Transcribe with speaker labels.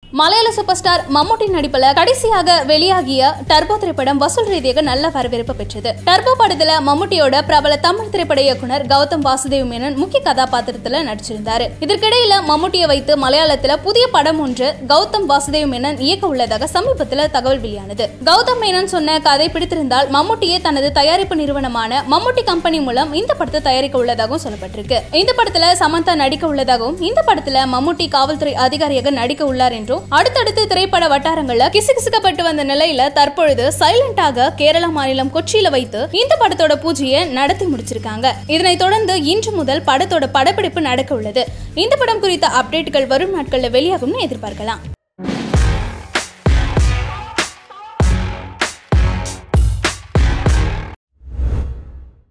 Speaker 1: மலையாள super star மம்முட்டி நடிப்புல கடைசியாக வெளியாகிய டர்போ திரைப்படம் வசூல் ரீதியாக நல்ல வரவேற்பு பெற்றது டர்போ படத்துல மம்முட்டியோட பிரபல தமிழ் திரைப்பட இயக்குனர் கௌதம் வாசுதேவ் மேனன் முக்கிய கதாபாத்திரத்துல நடிச்சிருந்தாரு இதற்கிடையில மம்முட்டியை வைத்து மலையாளத்துல புதிய படம் ஒன்று கௌதம் வாசுதேவ் மேனன் இயக்க உள்ளதாக சமீபத்துல தகவல் வெளியானது கௌதம் மேனன் சொன்ன கதை பிடித்திருந்தால் மம்முட்டியை தனது தயாரிப்பு நிறுவனமான மம்முட்டி கம்பெனி மூலம் இந்த படத்தை தயாரிக்க உள்ளதாகவும் சொல்லப்பட்டிருக்கு இந்த படத்துல சமந்தா நடிக்க உள்ளதாகவும் இந்த படத்துல மம்முட்டி காவல்துறை அதிகாரியாக நடிக்க உள்ளார் என்றும் அடுத்தடுத்து திரைப்பட வட்டாரங்கள்ல கிசுகிசுக்கப்பட்டு வந்த நிலையில தற்பொழுது சைலண்டாக கேரள மாநிலம் கொச்சியில வைத்து இந்த படத்தோட பூஜையை நடத்தி முடிச்சிருக்காங்க இதனைத் தொடர்ந்து இன்று முதல் படத்தோட படப்பிடிப்பு நடக்க உள்ளது இந்த படம் குறித்த அப்டேட்டுகள் வரும் நாட்கள்ல வெளியாகும்னு எதிர்பார்க்கலாம்